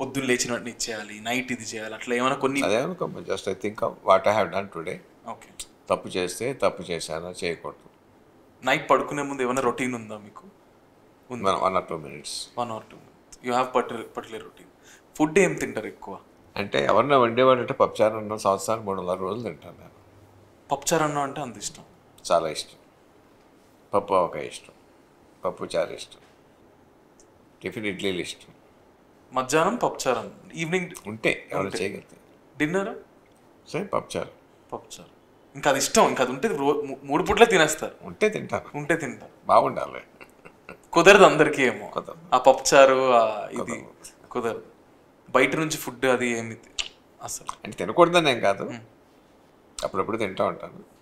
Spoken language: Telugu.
పొద్దున్న లేచిన వెంటనే ఇచ్చేయాలి నైట్ ఇది చేయాలి అట్లా ఏమైనా కొన్ని అదే అనుకో just I think what I have done today okay తప్పు చేస్తే తప్పు చేశానా చేయకూడదు నైట్ పడుకునే ముందు ఏమైనా రొటీన్ ఉందా మీకు ఉంది మన one or two minutes one or two you have particular particular routine food ఏం తింటారు ఎక్కువ అంటే ఎవరన్నా వండేవాడు అంటే పప్పుచారు అన్న సంవత్సరానికి మూడు వందల రోజులు తింటాను నేను పప్పుచారు అన్నం అంటే అంత ఇష్టం చాలా ఇష్టం పప్పు ఒక ఇష్టం పప్పు చారు ఇష్టం టిఫిన్ ఇడ్లీలు ఇష్టం మధ్యాహ్నం పప్పుచారు అన్నం ఈవినింగ్ ఉంటే ఎవరు చేయగలిగితే డిన్నర్ సరే పప్పుచారు పప్పుచారు ఇంకా అది ఇష్టం ఇంకా అది ఉంటే రో- మూ- మూడు పూట్లే తినేస్తారు ఉంటే తింటాను ఉంటే తింటారు బాగుండాలి కుదరదు అందరికీ ఏమో కుదరదు. ఆ పప్పుచారు ఆ ఇది కుదరదు బయట నుంచి ఫుడ్ అది ఏమి తి- అసలు అంటే తినకూడదని ఏం కాదు అప్పుడప్పుడు తింటూ ఉంటాను